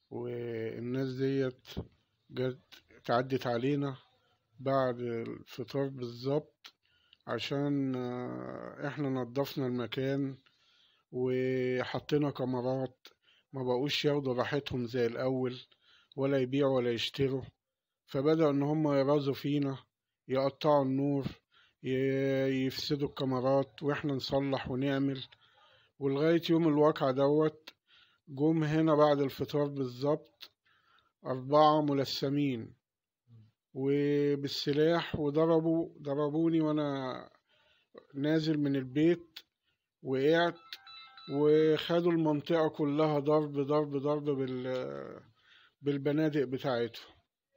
والناس ديت جت تعدت علينا بعد الفطار بالظبط عشان آه، احنا نضفنا المكان وحطينا كاميرات ما بقوش ياخدوا راحتهم زي الأول ولا يبيعوا ولا يشتروا فبدأوا إن هم يرازوا فينا يقطعوا النور ي- يفسدوا الكاميرات وإحنا نصلح ونعمل ولغاية يوم الواقعة دوت جم هنا بعد الفطار بالظبط أربعة ملثمين وبالسلاح وضربوا ضربوني وأنا نازل من البيت وقعت وخدوا المنطقة كلها ضرب ضرب ضرب بال بالبنادق بتاعتهم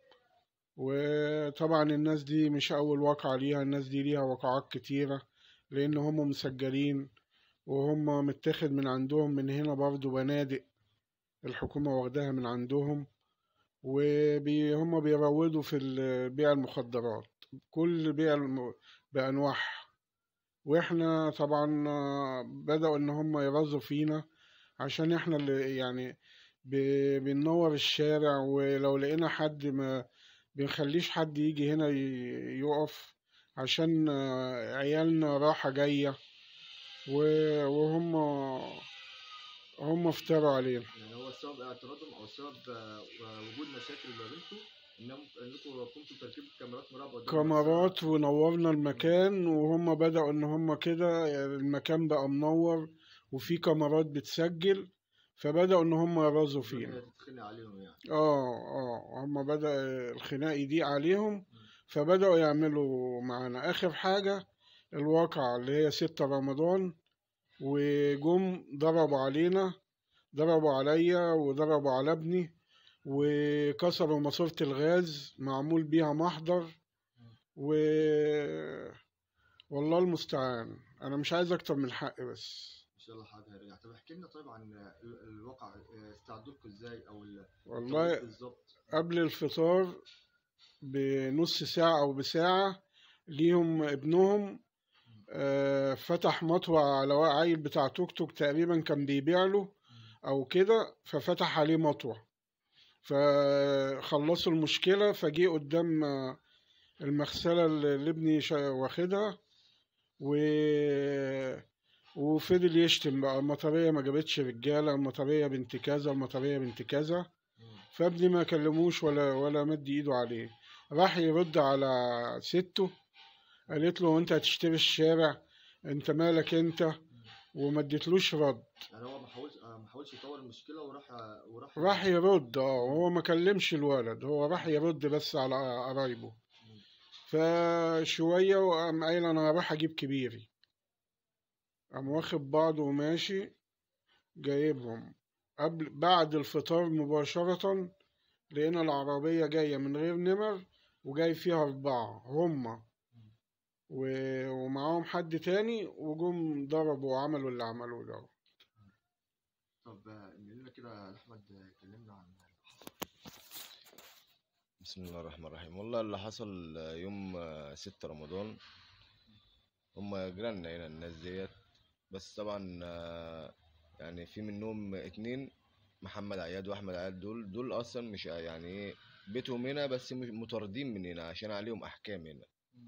وطبعا الناس دي مش أول واقعة ليها الناس دي ليها وقعات كتيرة لأن هم مسجلين وهم متاخد من عندهم من هنا برضو بنادق الحكومة واخداها من عندهم وهم بيروضوا في ال- بيع المخدرات كل بيع الم- بأنواعها واحنا طبعا آه، بدأوا ان هم يرازوا فينا عشان احنا اللي يعني ب- بننور الشارع ولو لقينا حد ما بنخليش حد يجي هنا ي- يقف عشان آه، عيالنا راحة جاية و- وهم هم افتروا علينا يعني هو السبب اعتراضهم او السبب آه، وجود مشاكل ما بينكم انهم انكم قمتوا بتركيب كاميرات مراقبه قدام كاميرات ونورنا المكان وهم بدأوا ان هم كده يعني المكان بقى منور وفي كاميرات بتسجل فبدأوا ان هم يرازوا المكسب. فينا تتخنق عليهم يعني اه اه هم بدأ الخناق يضيق عليهم فبدأوا يعملوا معانا آخر حاجة الواقعة اللي هي ستة رمضان وجم ضربوا علينا ضربوا عليا وضربوا على ابني وكسروا ماسورة الغاز معمول بيها محضر و والله المستعان انا مش عايز اكتر من الحق بس ان شاء الله حاجه هيرجع طب احكي لنا طيب عن ال- الواقع آه، استعدوا لكم ازاي او ال- والله بالظبط قبل الفطار بنص ساعة أو بساعة ليهم ابنهم آه، فتح مطوع على عيل بتاع توك توك تقريبا كان بيبيع له أو كده ففتح عليه مطوع فخلصوا المشكلة فجي قدام آه، المغسلة اللي ابني شا- واخدها و وفضل يشتم بقى المطرية ما جابتش رجالة المطرية بنت كذا المطرية بنت كذا فابني ما كلموش ولا ولا مد ايده عليه راح يرد على سته قالت له انت هتشتري الشارع انت مالك انت وما اديتلوش رد يعني هو ما حاولش آه، ما حاولش يطور المشكله وراح وراح راح يرد اه هو ما كلمش الولد هو راح يرد بس على قرايبه فشوية وقام قايل انا راح اجيب كبيري قام واخد بعضه وماشي جايبهم قبل بعد الفطار مباشرة لقينا العربية جاية من غير نمر وجاي فيها أربعة هما و- ومعاهم حد تاني وجم ضربوا وعملوا اللي عملوه ده طب آه، انقل لنا كده يا احمد آه، كلمنا عن بسم الله الرحمن الرحيم والله اللي حصل يوم آه، ستة رمضان هما جيراننا هنا الناس ديت بس طبعا آه، يعني في منهم اتنين محمد عياد واحمد عياد دول دول اصلا مش يعني ايه بيتهم هنا بس مش مطاردين من هنا عشان عليهم احكام هنا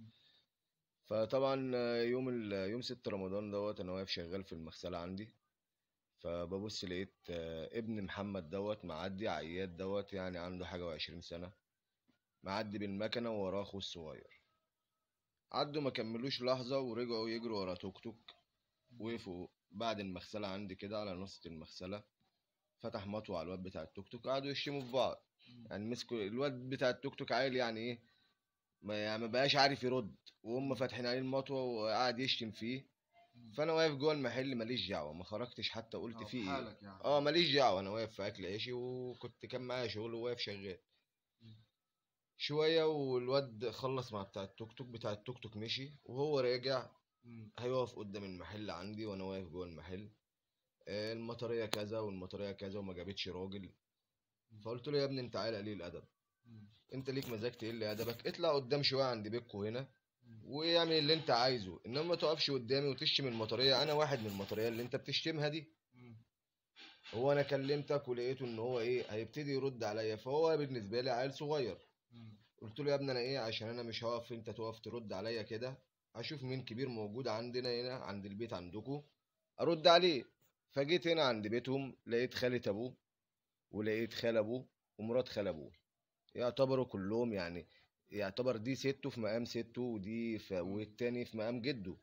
فطبعا آه، يوم ال... يوم ستة رمضان دوت انا واقف شغال في المغسلة عندي فببص لقيت آه، ابن محمد دوت معدي عياد دوت يعني عنده حاجة وعشرين سنة معدي بالمكنة ووراه أخوه الصغير عدوا ما كملوش لحظة ورجعوا يجروا ورا توك توك وقفوا بعد المغسلة عندي كده على نص المغسلة فتح مطوة على الواد بتاع التوك توك قعدوا يشتموا في بعض يعني مسكوا الواد بتاع التوك توك عيل يعني ايه ما يعني ما بقاش عارف يرد وهم فاتحين عليه المطوة وقعد يشتم فيه فانا واقف جوه المحل ماليش دعوة ما خرجتش حتى قلت آه، فيه في ايه حالك يعني اه ماليش دعوة انا واقف في اكل عيشي وكنت كان معايا شغل وواقف شغال شوية والواد خلص مع بتاع التوك توك بتاع التوك توك مشي وهو راجع مم. هيقف قدام المحل عندي وانا واقف جوه المحل آه، المطرية كذا والمطرية كذا وما جابتش راجل فقلت له يا ابني انت عيل قليل ادب مم. انت ليك مزاج تقل ادبك اطلع قدام شويه عند بيتكو هنا واعمل اللي انت عايزه انما ما تقفش قدامي وتشتم المطريه انا واحد من المطريه اللي انت بتشتمها دي مم. هو انا كلمتك ولقيته ان هو ايه هيبتدي يرد عليا فهو بالنسبه لي عيل صغير مم. قلت له يا ابني انا ايه عشان انا مش هقف انت تقف ترد عليا كده اشوف مين كبير موجود عندنا هنا عند البيت عندكم ارد عليه فجيت هنا عند بيتهم لقيت خالة ابوه ولقيت خال ابوه ومرات خال ابوه يعتبروا كلهم يعني يعتبر دي سته في مقام سته ودي في والتاني في مقام جده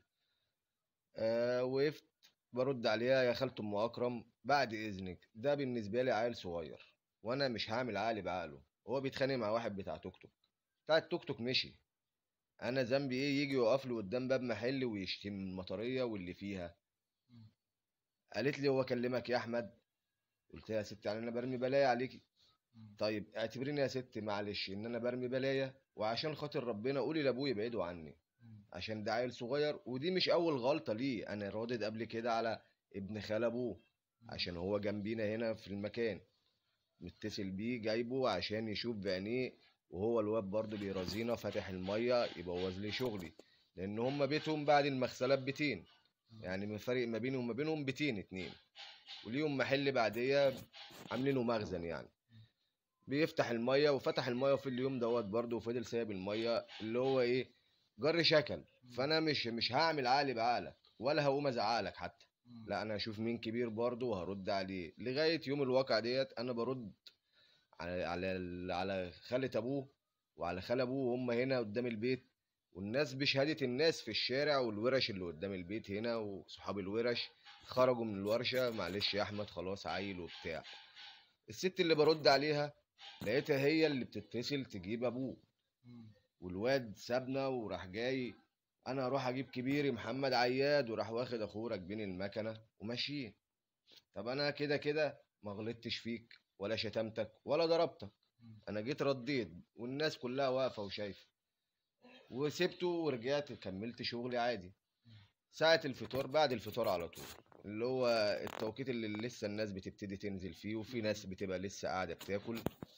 آه وقفت برد عليها يا خالة ام اكرم بعد اذنك ده بالنسبه لي عيل صغير وانا مش هعمل عقلي بعقله هو بيتخانق مع واحد بتاع توك توك بتاع التوك توك مشي انا ذنبي ايه يجي يقف لي قدام باب محل ويشتم المطريه واللي فيها مم. قالت لي هو كلمك يا احمد قلت لها يا ست يعني انا برمي بلايا عليكي مم. طيب اعتبريني يا ست معلش ان انا برمي بلايا وعشان خاطر ربنا قولي لابويا يبعدوا عني مم. عشان ده عيل صغير ودي مش اول غلطه ليه انا رادد قبل كده على ابن خال ابوه عشان هو جنبينا هنا في المكان متصل بيه جايبه عشان يشوف بعينيه وهو الواد برضه بيرازينا فاتح الميه يبوظ لي شغلي لان هما بيتهم بعد المغسلات بيتين يعني من فرق ما بيني وما بينهم بيتين اتنين وليهم محل بعديه عاملينه مخزن يعني بيفتح الميه وفتح الميه في اليوم دوت برضه وفضل سايب الميه اللي هو ايه جر شكل فانا مش مش هعمل عقلي بعقلك ولا هقوم ازعقلك حتى مم. لا انا اشوف مين كبير برضه وهرد عليه لغايه يوم الواقع ديت انا برد على على على خالة ابوه وعلى خال ابوه وهم هنا قدام البيت والناس بشهاده الناس في الشارع والورش اللي قدام البيت هنا وصحاب الورش خرجوا من الورشه معلش يا احمد خلاص عيل وبتاع الست اللي برد عليها لقيتها هي اللي بتتصل تجيب ابوه مم. والواد سابنا وراح جاي انا هروح اجيب كبيري محمد عياد وراح واخد اخوه راكبين المكنه وماشيين طب انا كده كده ما غلطتش فيك ولا شتمتك ولا ضربتك مم. انا جيت رديت والناس كلها واقفه وشايفه وسبته ورجعت كملت شغلي عادي ساعة الفطار بعد الفطار على طول اللي هو التوقيت اللي لسه الناس بتبتدي تنزل فيه وفي ناس بتبقى لسه قاعدة بتاكل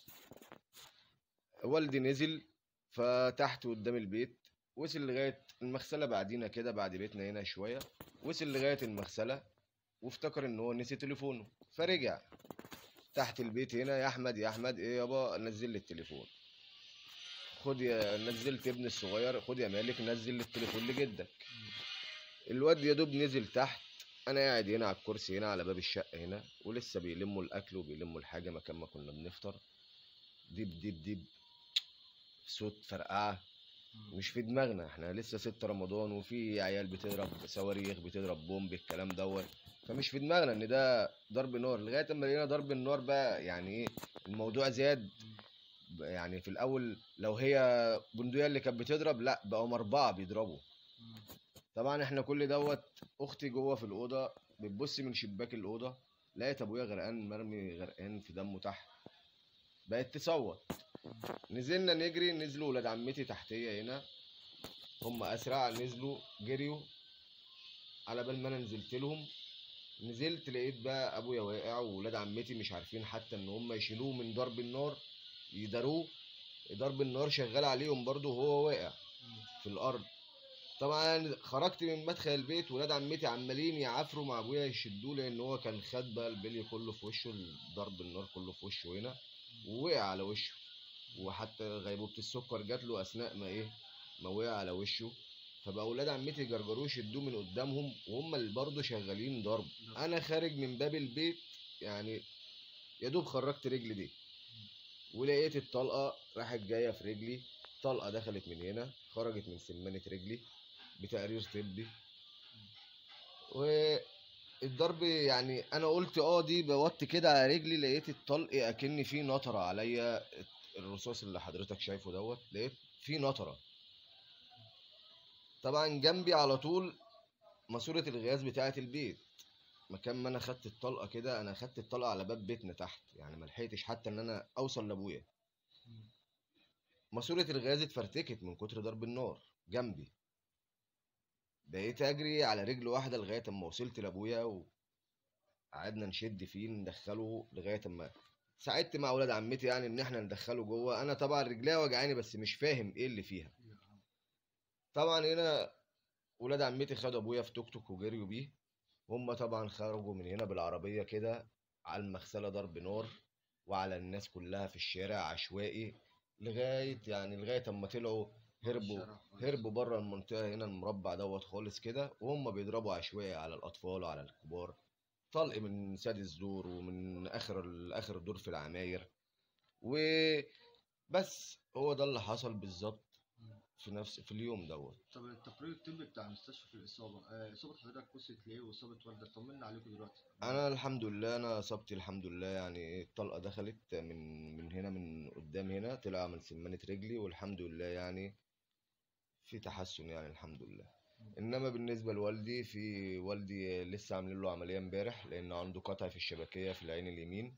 والدي نزل فتحت قدام البيت وصل لغاية المغسلة بعدينا كده بعد بيتنا هنا شوية وصل لغاية المغسلة وافتكر ان هو نسي تليفونه فرجع تحت البيت هنا يا احمد يا احمد ايه يابا نزل لي التليفون خد يا نزلت ابني الصغير خد يا مالك نزل لي التليفون لجدك الواد يا دوب نزل تحت انا قاعد هنا على الكرسي هنا على باب الشقه هنا ولسه بيلموا الاكل وبيلموا الحاجه مكان ما كنا بنفطر ديب ديب ديب صوت فرقعه مم. مش في دماغنا احنا لسه ست رمضان وفي عيال بتضرب صواريخ بتضرب بومب الكلام دوت فمش في دماغنا ان ده ضرب نار لغايه اما لقينا ضرب النار بقى يعني ايه الموضوع زاد مم. يعني في الاول لو هي بندقيه اللي كانت بتضرب لا بقوا اربعه بيضربوا مم. طبعا احنا كل دوت اختي جوه في الاوضه بتبص من شباك الاوضه لقيت ابويا غرقان مرمي غرقان في دمه تحت بقت تصوت نزلنا نجري نزلوا ولاد عمتي تحتيه هنا هم اسرع نزلوا جريوا على بال ما انا نزلت لهم نزلت لقيت بقى ابويا واقع وولاد عمتي مش عارفين حتى ان هم يشيلوه من ضرب النار يداروه ضرب النار شغال عليهم برضه وهو واقع مم. في الارض طبعا خرجت من مدخل البيت ولاد عمتي عمالين يعافروا مع ابويا يشدوه لان هو كان خد بقى البلي كله في وشه ضرب النار كله في وشه هنا ووقع على وشه وحتى غيبوبة السكر جات له اثناء ما ايه ما وقع على وشه فبقى ولاد عمتي يجرجروه يشدوه من قدامهم وهم اللي برضه شغالين ضرب انا خارج من باب البيت يعني يا دوب خرجت رجلي دي ولقيت الطلقه راحت جايه في رجلي طلقه دخلت من هنا خرجت من سمانه رجلي بتقرير طبي والضرب يعني انا قلت اه دي بوطت كده على رجلي لقيت الطلق اكن فيه نطره عليا الرصاص اللي حضرتك شايفه دوت لقيت فيه نطره طبعا جنبي على طول ماسوره الغاز بتاعه البيت مكان ما انا خدت الطلقه كده انا خدت الطلقه على باب بيتنا تحت يعني ما لحقتش حتى ان انا اوصل لابويا مم. ماسورة الغاز اتفرتكت من كتر ضرب النار جنبي بقيت اجري على رجل واحده لغايه اما وصلت لابويا وقعدنا نشد فيه ندخله لغايه اما ساعدت مع اولاد عمتي يعني ان احنا ندخله جوه انا طبعا رجليا وجعاني بس مش فاهم ايه اللي فيها طبعا هنا ولاد عمتي خدوا ابويا في توك توك وجريوا بيه هم طبعا خرجوا من هنا بالعربيه كده على المغسله ضرب نار وعلى الناس كلها في الشارع عشوائي لغايه يعني لغايه اما طلعوا هربوا الشارع خالص. هربوا بره المنطقه هنا المربع دوت خالص كده وهم بيضربوا عشوائي على الاطفال وعلى الكبار طلق من ساد الزور ومن اخر اخر دور في العماير وبس هو ده اللي حصل بالظبط في نفس في اليوم دوت طب التقرير الطبي بتاع المستشفى في الاصابه آه، اصابه حضرتك وصلت لايه واصابه والدك طمنا عليكم دلوقتي انا الحمد لله انا اصابتي الحمد لله يعني الطلقه دخلت من من هنا من قدام هنا طلع من سمانه رجلي والحمد لله يعني في تحسن يعني الحمد لله انما بالنسبه لوالدي في والدي لسه عاملين له عمليه امبارح لان عنده قطع في الشبكيه في العين اليمين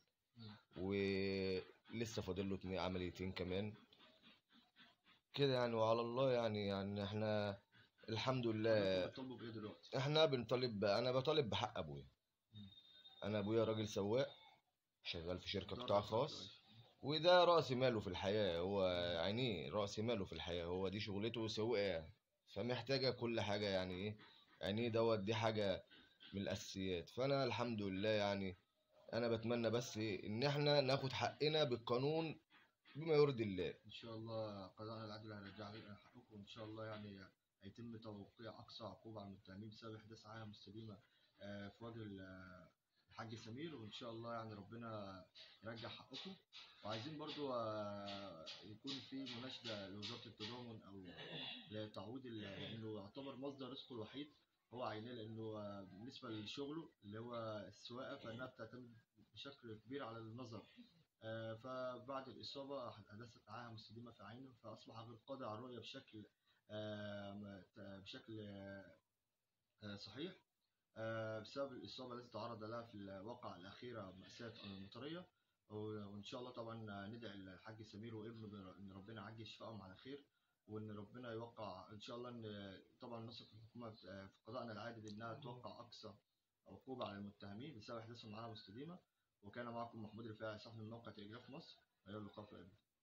ولسه فاضل له اتنين عمليتين كمان كده يعني وعلى الله يعني يعني احنا الحمد لله بتطلبوا بايه دلوقتي احنا بنطالب انا بطالب بحق ابويا مم. انا ابويا راجل سواق شغال في شركه ده قطاع رقم خاص كويس. وده رأس ماله في الحياة هو عينيه رأس ماله في الحياة هو دي شغلته سواقة فمحتاجة كل حاجة يعني ايه عينيه دوت دي حاجة من الأساسيات فأنا الحمد لله يعني أنا بتمنى بس إيه إن إحنا ناخد حقنا بالقانون بما يرضي الله ان شاء الله قضاء العدل هيرجع لنا حقكم وان شاء الله يعني هيتم توقيع اقصى عقوبه على المتهمين بسبب احداث عاهه مستديمه آه، في وجه ال- الحاج سمير وان شاء الله يعني ربنا يرجع حقكم وعايزين برضو آه، يكون في مناشده لوزاره التضامن او لتعويض ال- لانه يعتبر مصدر رزقه الوحيد هو عينيه لانه آه، بالنسبه لشغله اللي هو السواقه فانها بتعتمد بشكل كبير على النظر آه، فبعد الإصابة حدثت عاهة مستديمة في عينه فأصبح غير قادر على الرؤية بشكل آه، م- ت- بشكل آه، آه، صحيح آه، بسبب الإصابة التي تعرض لها في الواقعة الأخيرة مأساة المطرية و- وإن شاء الله طبعا ندعي الحاج سمير وابنه بر- إن ربنا يعجل شفائهم على خير وإن ربنا يوقع إن شاء الله إن طبعا نثق في الحكومة في آه، في قضائنا العادل إنها توقع أقصى عقوبة على المتهمين بسبب إحداثهم عاهة مستديمة وكان معكم محمود رفاعي صاحب من موقع تلجراف مصر إلى اللقاء في الأبد